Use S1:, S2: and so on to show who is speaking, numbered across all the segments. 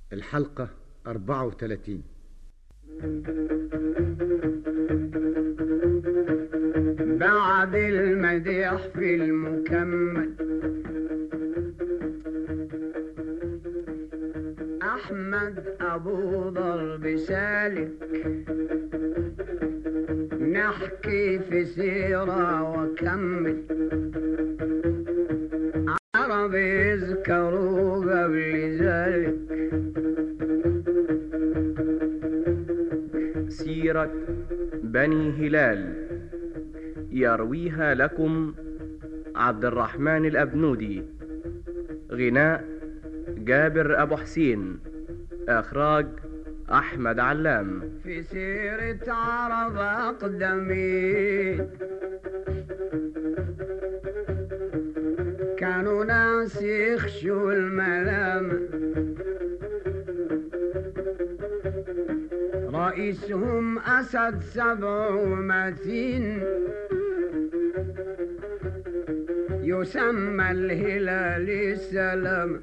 S1: الحلقة 34
S2: بعد المديح في المكمل أحمد أبو ضرب سالك نحكي في سيرة وكمل عرب يذكروا قبل ذلك
S3: سيرة بني هلال يرويها لكم عبد الرحمن الأبنودي غناء جابر أبو حسين إخراج أحمد علام
S2: في سيرة عرب أقدمين كانوا ناس يخشوا الملام رئيسهم أسد سبع ومتين يسمى الهلال السلام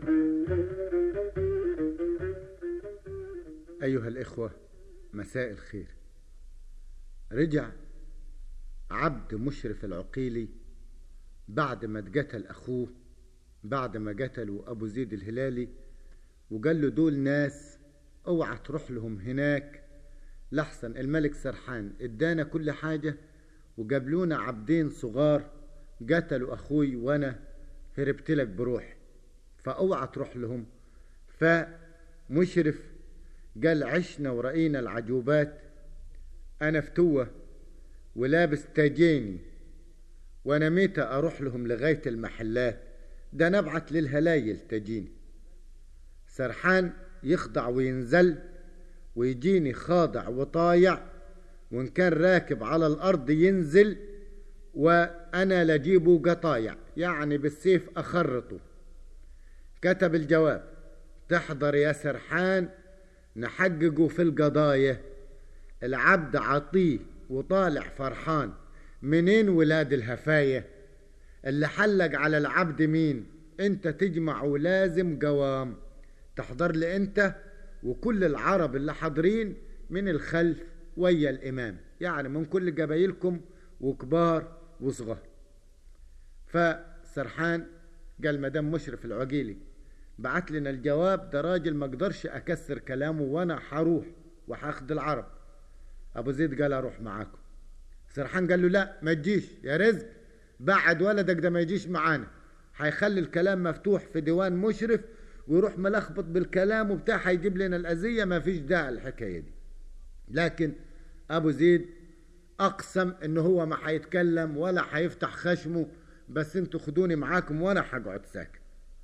S1: أيها الإخوة مساء الخير رجع عبد مشرف العقيلي بعد ما اتقتل أخوه بعد ما قتلوا أبو زيد الهلالي وقال له دول ناس اوعى تروح لهم هناك لحسن الملك سرحان ادانا كل حاجة وجابلونا عبدين صغار قتلوا أخوي وأنا هربت لك بروحي فاوعى تروح لهم فمشرف قال عشنا ورأينا العجوبات أنا فتوة ولابس تاجيني وأنا متى أروح لهم لغاية المحلات ده نبعت للهلايل تجيني سرحان يخضع وينزل ويجيني خاضع وطايع وإن كان راكب على الأرض ينزل وأنا لجيبه قطايع يعني بالسيف أخرطه كتب الجواب تحضر يا سرحان نحققه في القضايا العبد عطيه وطالع فرحان منين ولاد الهفاية اللي حلق على العبد مين انت تجمع ولازم قوام تحضر لي انت وكل العرب اللي حاضرين من الخلف ويا الامام يعني من كل قبايلكم وكبار وصغار فسرحان قال مدام مشرف العقيلي بعت لنا الجواب ده راجل ما اقدرش اكسر كلامه وانا حروح وهاخد العرب ابو زيد قال اروح معاكم سرحان قال له لا ما تجيش يا رزق بعد ولدك ده ما يجيش معانا هيخلي الكلام مفتوح في ديوان مشرف ويروح ملخبط بالكلام وبتاع هيجيب لنا الاذيه ما فيش داعي الحكايه دي لكن ابو زيد اقسم ان هو ما هيتكلم ولا هيفتح خشمه بس انتوا خدوني معاكم وانا هقعد ساكت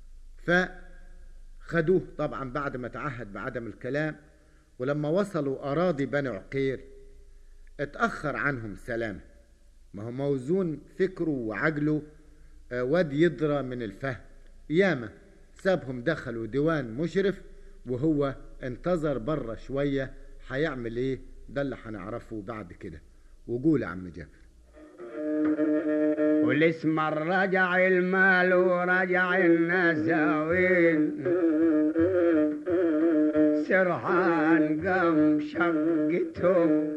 S1: فخدوه طبعا بعد ما تعهد بعدم الكلام ولما وصلوا اراضي بني عقير اتاخر عنهم سلام ما هو موزون فكره وعقله واد يدرى من الفهم ياما سابهم دخلوا ديوان مشرف وهو انتظر بره شوية هيعمل ايه ده اللي هنعرفه بعد كده وقول يا عم جابر
S2: والاسم رجع المال ورجع النساوين سرحان قام شقتهم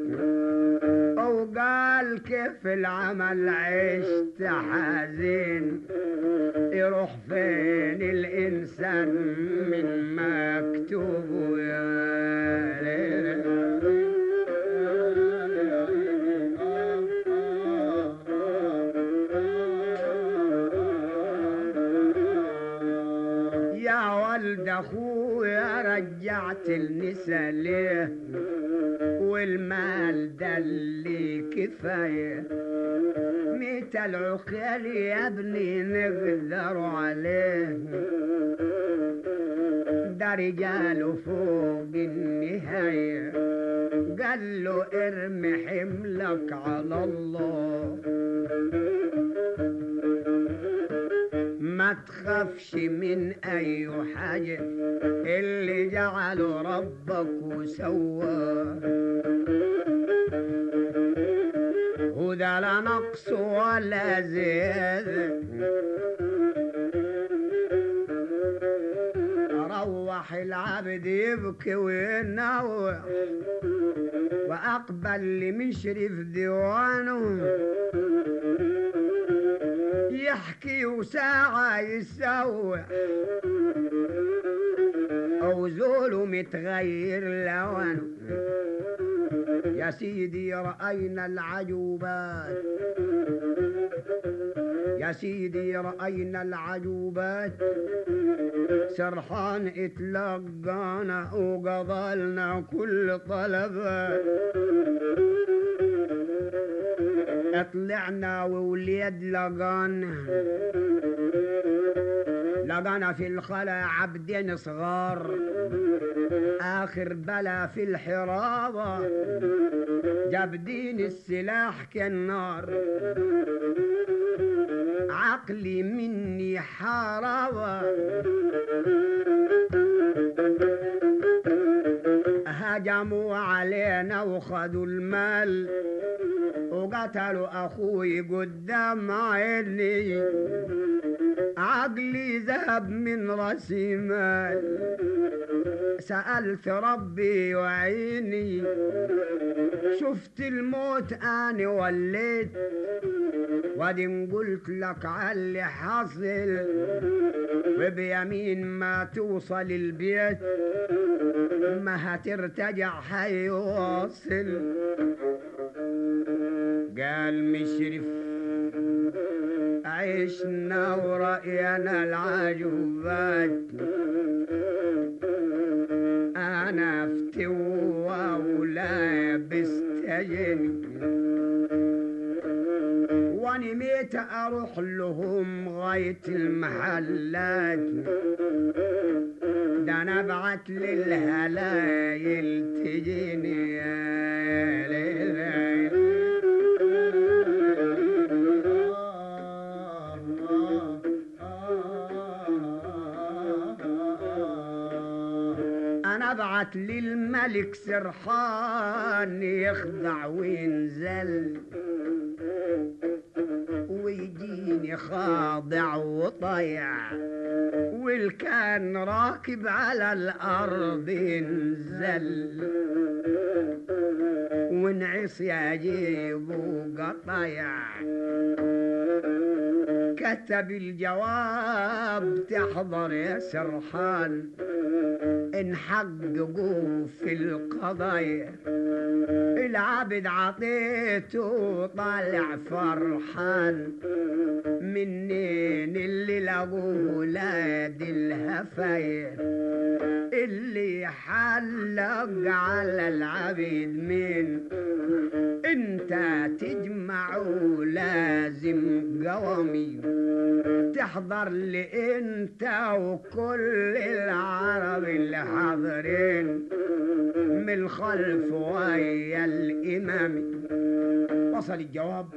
S2: وقال كيف العمل عشت حزين يروح فين الإنسان من مكتوب يا ليل يا ولد اخويا رجعت النسا ليه والمال ده اللي كفايه ميت العقال يا ابني نقدر عليه ده رجاله فوق النهايه قال له ارمي حملك على الله ما تخافش من اي حاجة اللي جعله ربك وسواه وده لا نقص ولا زيادة روح العبد يبكي وينوح وأقبل لمشرف ديوانه يحكي وساعة يسوح أو زوله متغير لونه يا سيدي رأينا العجوبات يا سيدي رأينا العجوبات سرحان اتلقانا وقضلنا كل طلبات طلعنا ووليد لقانا لقانا في الخلا عبدين صغار آخر بلا في الحرابة جابدين السلاح كالنار عقلي مني حاربة هجموا علينا وخذوا المال وقتلوا أخوي قدام عيني عقلي ذهب من راسي مال سألت ربي وعيني شفت الموت أنا وليت وبعدين قلت لك على اللي حصل وبيمين ما توصل البيت ما هترتجع حيوصل قال مشرف عشنا ورأينا العجوبات أنا فتوى ولابس تجني واني ميت اروح لهم غاية المحلات ده انا ابعت للهلايل تجيني يا ليل انا ابعت للملك سرحان يخضع وينزل ويجيني خاضع وطيع والكان راكب على الارض ينزل ونعس يجيبه قطيع كتب الجواب تحضر يا سرحان انحققوا في القضايا العبد عطيته طالع فرحان منين اللي لقوه ولاد الهفاير اللي حلق على العبيد من انت تجمعوا لازم قوامي تحضر لي انت وكل العرب اللي حاضرين من الخلف ويا الامام وصل الجواب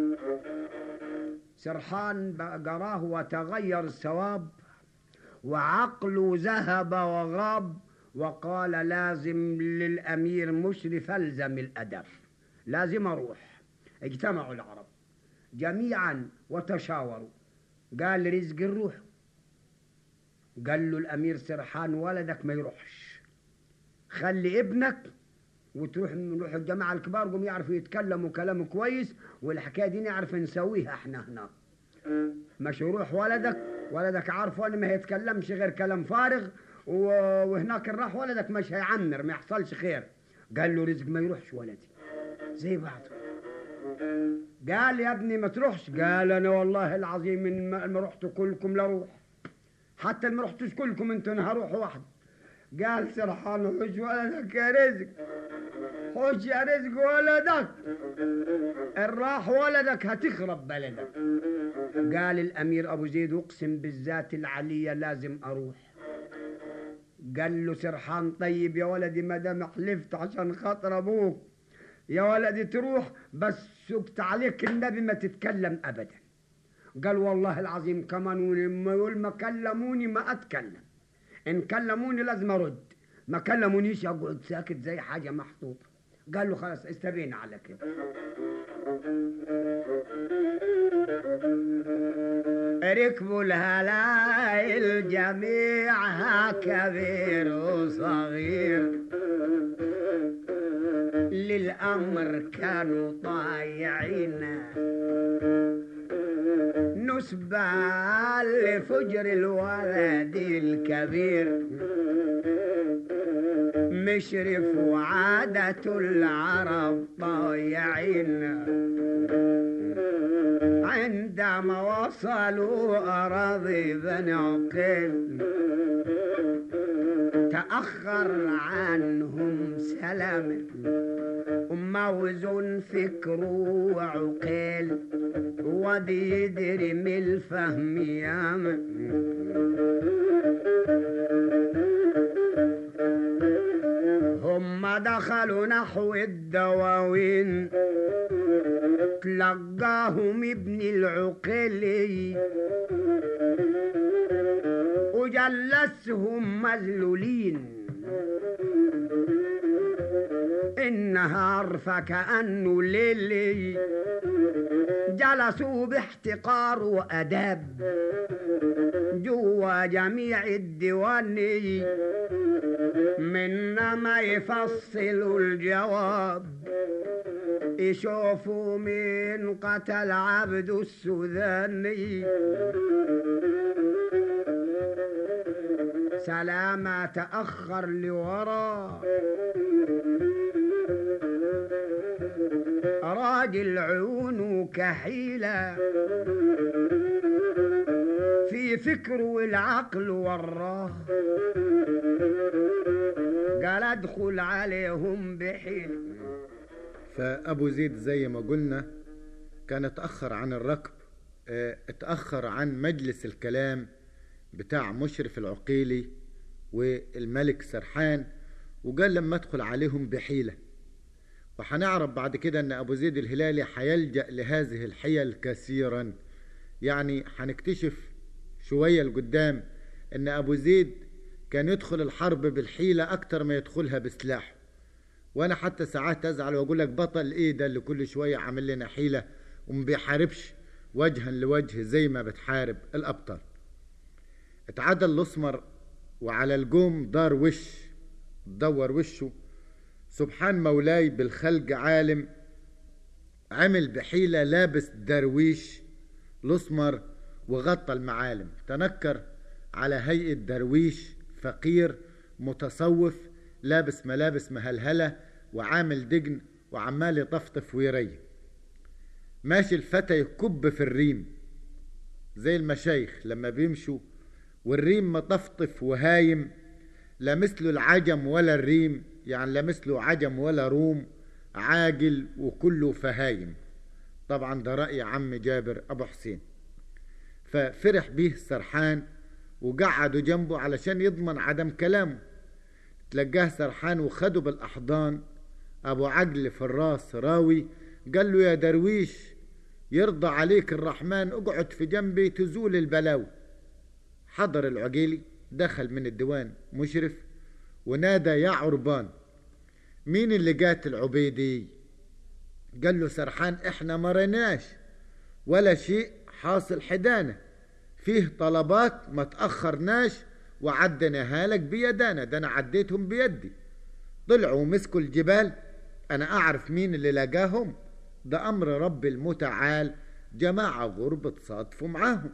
S2: سرحان قراه وتغير الثواب وعقله ذهب وغاب وقال لازم للأمير مشرف ألزم الأدب لازم أروح اجتمعوا العرب جميعا وتشاوروا قال رزق الروح قال له الأمير سرحان ولدك ما يروحش خلي ابنك وتروح نروح الجماعة الكبار قوم يعرفوا يتكلموا كلام كويس والحكاية دي نعرف نسويها احنا هنا مش يروح ولدك ولدك عارفه ان ما هيتكلمش غير كلام فارغ و- وهناك راح ولدك مش هيعمر ما يحصلش خير قال له رزق ما يروحش ولدي زي بعضه قال يا ابني ما تروحش قال انا والله العظيم ان ما ما رحتوا كلكم لاروح حتى ما رحتوش كلكم انتوا انا هروح وحدي قال سرحان حج ولدك يا رزق حج يا رزق ولدك ان راح ولدك هتخرب بلدك قال الامير ابو زيد اقسم بالذات العليه لازم اروح قال له سرحان طيب يا ولدي ما دام حلفت عشان خاطر ابوك يا ولدي تروح بس سكت عليك النبي ما تتكلم ابدا قال والله العظيم كمان ولما يقول ما كلموني ما اتكلم ان كلموني لازم ارد ما كلمونيش اقعد ساكت زي حاجه محطوطه قال له خلاص استبينا على كده ركبوا الهلايل جميعها كبير وصغير للأمر كانوا طايعين نسبة لفجر الولد الكبير مشرف وعادة العرب طايعين عندما وصلوا أراضي بني عقيل تأخر عنهم سلام وموز فكر وعقيل ودي يدري من الفهم ياما هم دخلوا نحو الدواوين تلقاهم ابن العقيلي وجلسهم مذلولين النهار فكأنه ليلي جلسوا باحتقار وأداب جوا جميع الديوان منا ما يفصلوا الجواب يشوفوا مين قتل عبد السوداني سلامة تأخر لورا راجل عيونه كحيلة في فكره والعقل وراه قال ادخل عليهم بحيل
S1: فأبو زيد زي ما قلنا كان اتأخر عن الركب اه، اتأخر عن مجلس الكلام بتاع مشرف العقيلي والملك سرحان وقال لما ادخل عليهم بحيلة وهنعرف بعد كده ان ابو زيد الهلالي هيلجأ لهذه الحيل كثيرا يعني هنكتشف شوية لقدام ان ابو زيد كان يدخل الحرب بالحيلة اكتر ما يدخلها بسلاحه وانا حتى ساعات ازعل واقول لك بطل ايه ده اللي كل شويه عامل لنا حيله وما بيحاربش وجها لوجه زي ما بتحارب الابطال اتعدى الاسمر وعلى الجوم دار وش دور وشه سبحان مولاي بالخلق عالم عمل بحيله لابس درويش الاسمر وغطى المعالم تنكر على هيئه درويش فقير متصوف لابس ملابس مهلهلة وعامل دجن وعمال يطفطف ويري ماشي الفتى يكب في الريم زي المشايخ لما بيمشوا والريم مطفطف وهايم لا مثله العجم ولا الريم يعني لا مثله عجم ولا روم عاجل وكله فهايم طبعا ده رأي عم جابر أبو حسين ففرح بيه سرحان وقعدوا جنبه علشان يضمن عدم كلامه تلقاه سرحان وخده بالأحضان أبو عجل في الراس راوي قال له يا درويش يرضى عليك الرحمن اقعد في جنبي تزول البلاوي حضر العقيلي دخل من الديوان مشرف ونادى يا عربان مين اللي قاتل عبيدي قال له سرحان احنا مرناش ولا شيء حاصل حدانا فيه طلبات ما تأخرناش وعدناها لك بيدانا ده انا عديتهم بيدي طلعوا ومسكوا الجبال انا اعرف مين اللي لقاهم ده امر رب المتعال جماعة غرب تصادفوا معاهم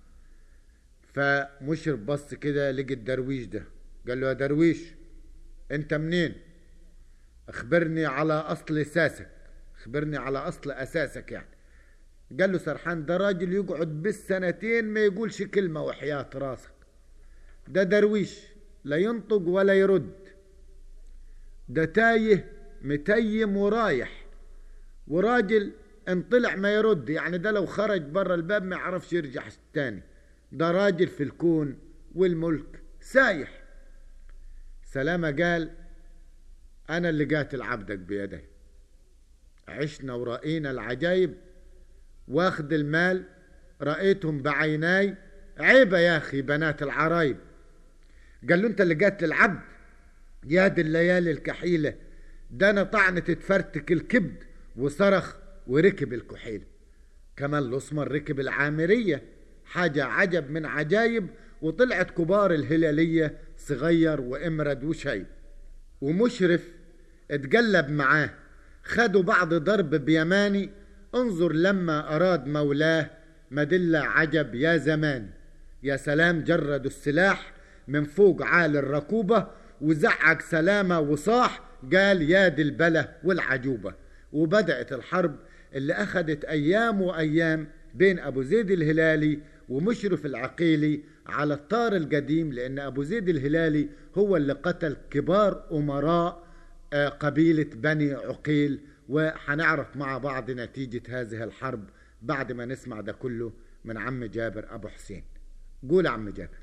S1: فمشرف بص كده لقي الدرويش ده قال له يا درويش انت منين اخبرني على اصل اساسك اخبرني على اصل اساسك يعني قال له سرحان ده راجل يقعد بالسنتين ما يقولش كلمة وحياة راسك ده درويش لا ينطق ولا يرد ده تايه متيم ورايح وراجل ان طلع ما يرد يعني ده لو خرج برا الباب ما يعرفش يرجع تاني ده راجل في الكون والملك سايح سلامة قال أنا اللي قاتل عبدك بيدي عشنا ورأينا العجايب واخد المال رأيتهم بعيناي عيبة يا أخي بنات العرايب قال له أنت اللي قاتل العبد يا دي الليالي الكحيلة ده أنا طعنة تفرتك الكبد وصرخ وركب الكحيل كمان الأسمر ركب العامرية حاجة عجب من عجايب وطلعت كبار الهلالية صغير وإمرد وشيب ومشرف اتقلب معاه خدوا بعض ضرب بيماني انظر لما أراد مولاه مدلة عجب يا زمان يا سلام جردوا السلاح من فوق عال الركوبة وزعق سلامة وصاح قال يا دي البلة والعجوبة وبدأت الحرب اللي أخذت أيام وأيام بين أبو زيد الهلالي ومشرف العقيلي على الطار القديم لأن أبو زيد الهلالي هو اللي قتل كبار أمراء قبيلة بني عقيل وحنعرف مع بعض نتيجة هذه الحرب بعد ما نسمع ده كله من عم جابر أبو حسين قول عم جابر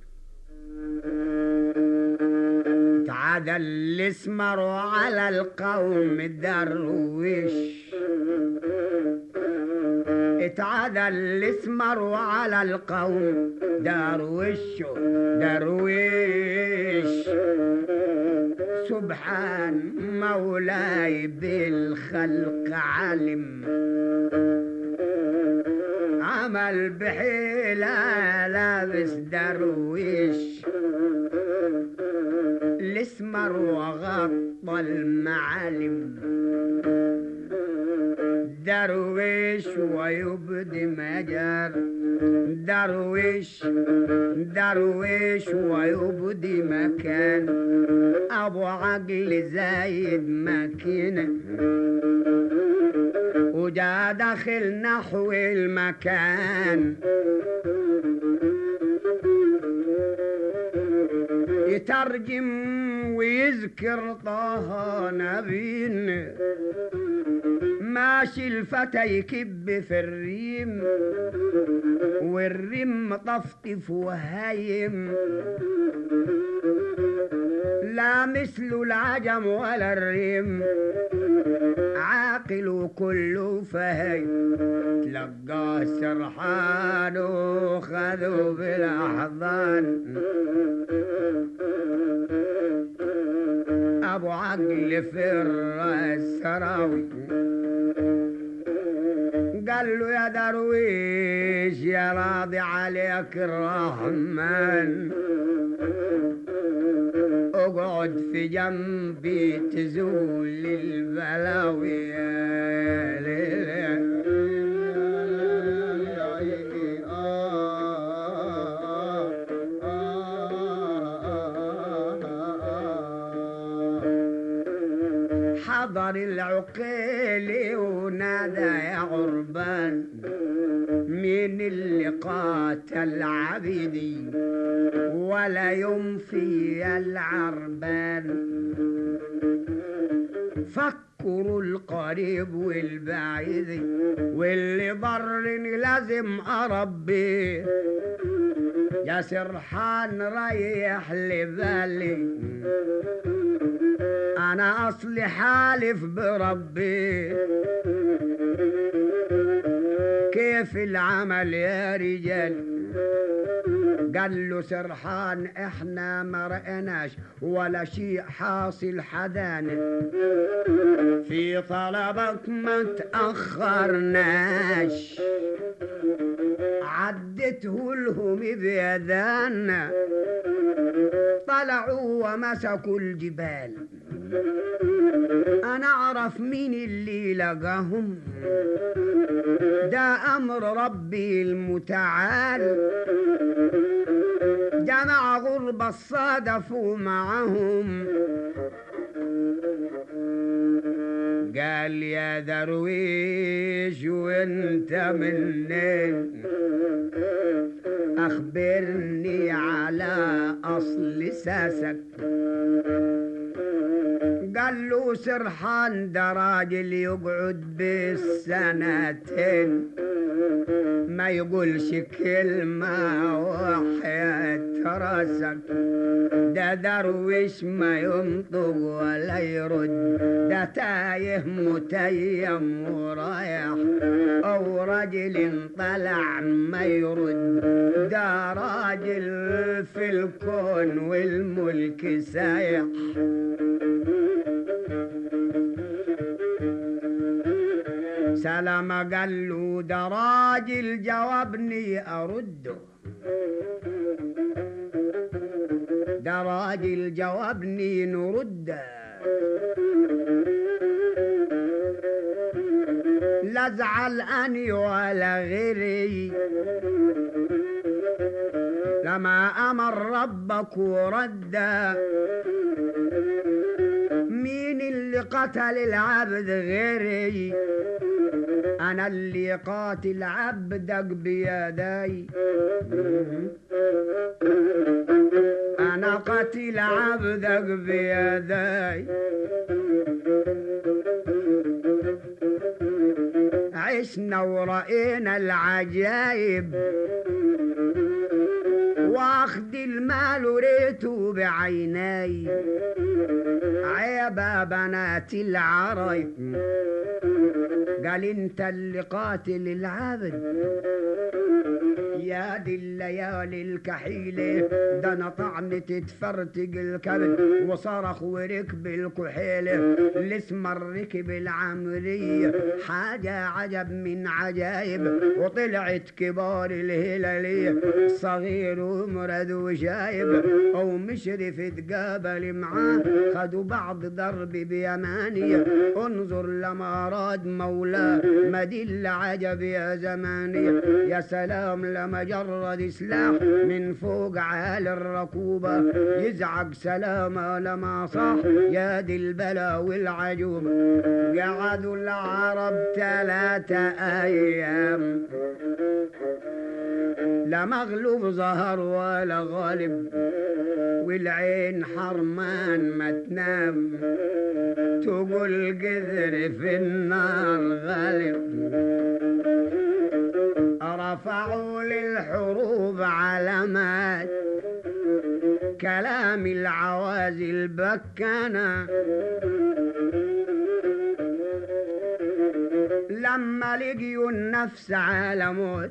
S2: تعاد الاسمر على القوم الدرويش اتعاد الاسمر على القوم درويش درويش سبحان مولاي بالخلق علم عمل بحيلة لابس درويش الاسمر وغطى المعالم درويش ويبدي مجر درويش درويش ويبدي مكان ابو عقل زايد ماكينه وجا داخل نحو المكان يترجم ويذكر طه نبين ماشي الفتى يكب في الريم والريم طفطف وهايم لا مثل العجم ولا الريم عاقل وكله فهيم تلقاه سرحان وخذوا بالاحضان ابو عقل في الراس سراوي قال له يا درويش يا راضي عليك الرحمن اقعد في جنبي تزول البلاوي يا ليلى حضر العقيل ونادى يا عربان مين اللي قاتل عبيدي ولا ينفي العربان فكروا القريب والبعيد واللي ضرني لازم اربيه يا سرحان ريح لي بالي انا اصلي حالف بربي كيف العمل يا رجال قال له سرحان احنا ما رأناش ولا شيء حاصل حدانا في طلبك ما تأخرناش عدته لهم بيدانا طلعوا ومسكوا الجبال انا اعرف مين اللي لقاهم ده امر ربي المتعال جمع غربة صادفوا معهم قال يا درويش وانت منين اخبرني على اصل ساسك قال له سرحان ده راجل يقعد بالسنتين ما يقولش كلمة وحياة راسك ده درويش ما ينطق ولا يرد ده تايه متيم ورايح أو رجل طلع ما يرد ده راجل في الكون والملك سايح سلام قال له ده راجل جاوبني أرده ده راجل جاوبني نرده لا ازعل اني ولا غيري لما امر ربك ورد مين اللي قتل العبد غيري انا اللي قاتل عبدك بيدي انا قتل عبدك بيدي عشنا ورأينا العجايب واخد المال وريته بعيني عيبا بنات العرب قال انت اللي قاتل العبد يا دي الليالي الكحيلة ده انا طعنت تفرتق الكبد وصرخ وركب الكحيلة الاسمر ركب العمرية حاجة عجب من عجايب وطلعت كبار الهلالية صغير ومرد وشايب او مشرف تقابل معاه خدوا بعض ضرب بيمانية انظر لما اراد مولاه مدل عجب يا زمانية يا سلام لما جرد سلاح من فوق عالي الركوبة يزعق سلامة لما صاح يا دي البلا والعجوبة قعدوا العرب ثلاثة أيام لا مغلوب ظهر ولا غالب والعين حرمان ما تنام تقول قذر في النار غالب رفعوا للحروب علامات كلام العوازي البكانة لما لقيوا النفس على موت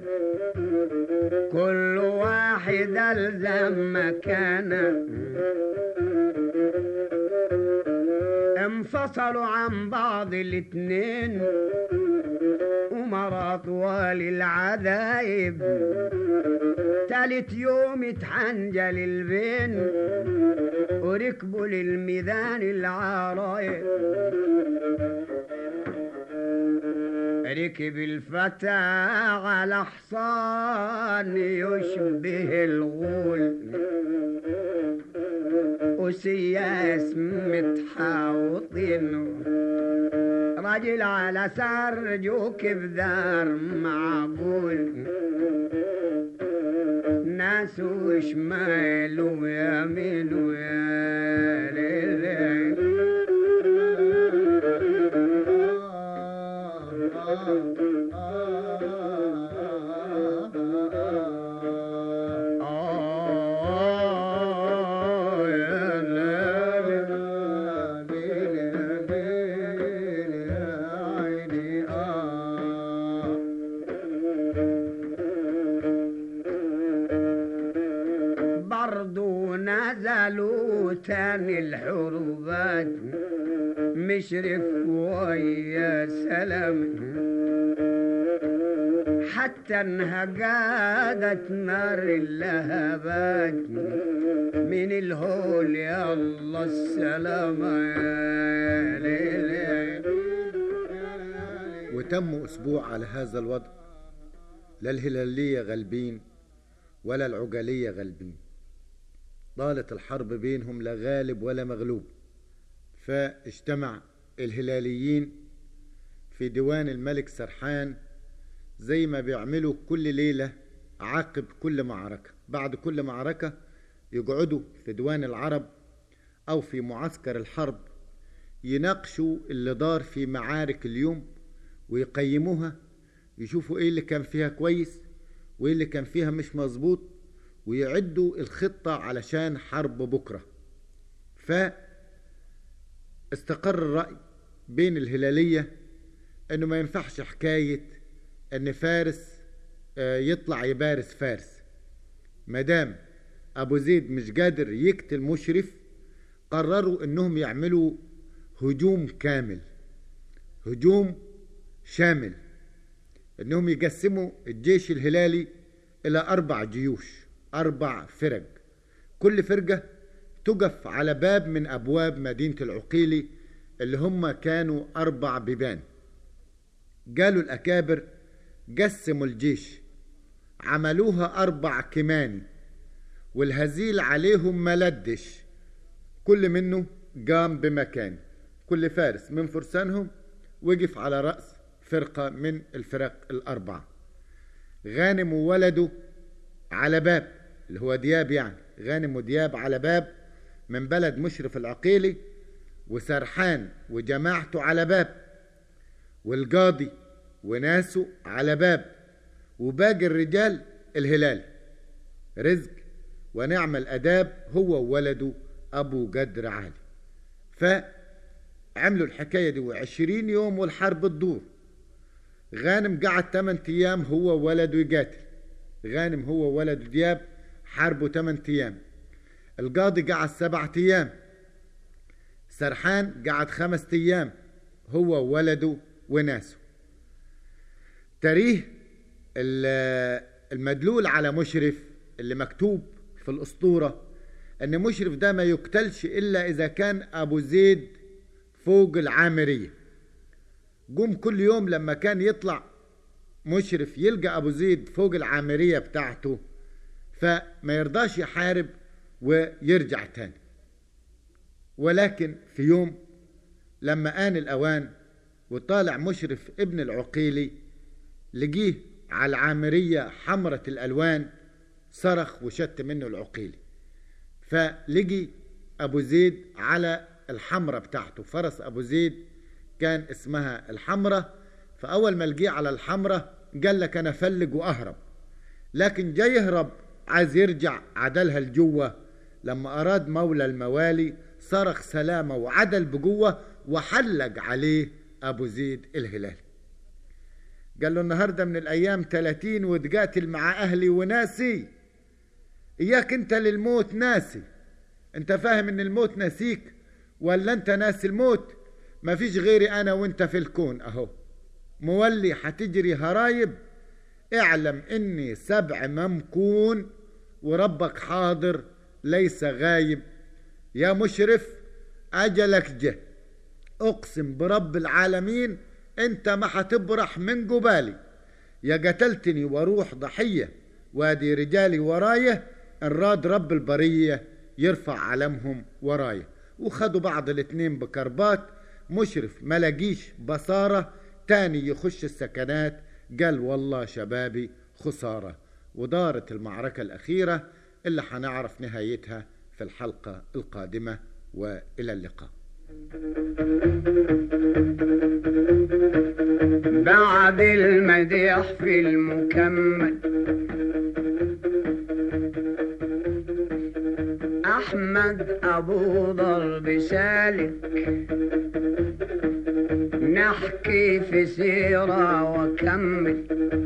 S2: كل واحد الزم مكانه انفصلوا عن بعض الاتنين ومرات والي العذايب تالت يوم اتحنجل البين وركبوا للميدان العرايب ركب الفتى على حصان يشبه الغول وسياس متحاوطين راجل على سر جوك بذار معقول ناس وشمال ويمين ويا ليل برضو نزلوا تاني الحروبات مشرف ويا سلام حتى انها قادت نار اللهبات من الهول يا الله السلامة يا ليل
S1: وتم أسبوع على هذا الوضع لا الهلالية غالبين ولا العجلية غالبين طالت الحرب بينهم لا غالب ولا مغلوب فاجتمع الهلاليين في ديوان الملك سرحان زي ما بيعملوا كل ليلة عقب كل معركة بعد كل معركة يقعدوا في ديوان العرب أو في معسكر الحرب يناقشوا اللي دار في معارك اليوم ويقيموها يشوفوا ايه اللي كان فيها كويس وايه اللي كان فيها مش مظبوط ويعدوا الخطة علشان حرب بكرة فاستقر الرأي بين الهلالية انه ما ينفعش حكاية ان فارس آه، يطلع يبارز فارس مدام ابو زيد مش قادر يقتل مشرف قرروا انهم يعملوا هجوم كامل هجوم شامل انهم يقسموا الجيش الهلالي الى اربع جيوش اربع فرق كل فرقة تقف على باب من ابواب مدينة العقيلي اللي هم كانوا اربع بيبان قالوا الاكابر قسموا الجيش عملوها اربع كماني والهزيل عليهم ملدش كل منه قام بمكان كل فارس من فرسانهم وقف على رأس فرقة من الفرق الأربعة غانم وولده على باب اللي هو دياب يعني غانم ودياب على باب من بلد مشرف العقيلي وسرحان وجماعته على باب والقاضي وناسه على باب وباقي الرجال الهلال رزق ونعم الأداب هو وولده أبو قدر عالي فعملوا الحكاية دي وعشرين يوم والحرب تدور غانم قعد 8 أيام هو وولده يقاتل غانم هو وولده دياب حاربوا 8 أيام القاضي قعد سبعة أيام سرحان قعد خمسة أيام هو وولده وناسه تاريخ المدلول على مشرف اللي مكتوب في الأسطورة أن مشرف ده ما يقتلش إلا إذا كان أبو زيد فوق العامرية قوم كل يوم لما كان يطلع مشرف يلقى أبو زيد فوق العامرية بتاعته فما يرضاش يحارب ويرجع تاني ولكن في يوم لما آن الأوان وطالع مشرف ابن العقيلي لقيه على العامرية حمرة الألوان صرخ وشت منه العقيلي فلقي أبو زيد على الحمرة بتاعته فرس أبو زيد كان اسمها الحمرة فأول ما لقيه على الحمرة قال لك أنا فلق وأهرب لكن جاي يهرب عايز يرجع عدلها لجوه لما أراد مولى الموالي صرخ سلامة وعدل بقوة وحلق عليه أبو زيد الهلالي قال له النهاردة من الأيام 30 وتقاتل مع أهلي وناسي إياك أنت للموت ناسي أنت فاهم إن الموت ناسيك ولا أنت ناسي الموت ما فيش غيري أنا وأنت في الكون أهو مولي حتجري هرايب اعلم إني سبع ممكون وربك حاضر ليس غايب يا مشرف أجلك جه أقسم برب العالمين أنت ما حتبرح من قبالي يا قتلتني واروح ضحية وادي رجالي ورايا ان راد رب البرية يرفع علمهم ورايا وخدوا بعض الاتنين بكربات مشرف ملاقيش بصارة تاني يخش السكنات قال والله شبابي خسارة ودارت المعركة الأخيرة اللي حنعرف نهايتها في الحلقة القادمة وإلى اللقاء
S2: بعد المديح في المكمل أحمد أبو ضرب سالك نحكي في سيرة وكمل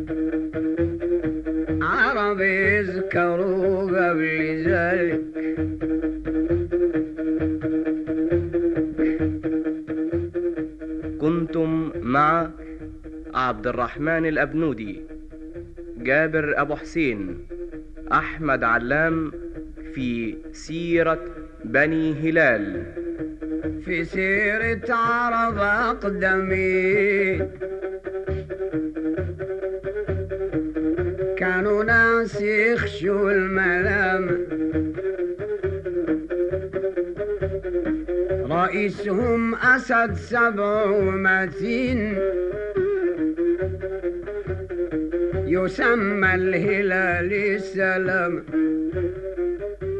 S2: عرب يذكروا قبل ذلك
S3: كنتم مع عبد الرحمن الأبنودي جابر أبو حسين أحمد علام في سيرة بني هلال
S2: في سيرة عرب أقدمين كانوا ناس يخشوا الملام رئيسهم أسد سبع ومتين يسمى الهلال السلام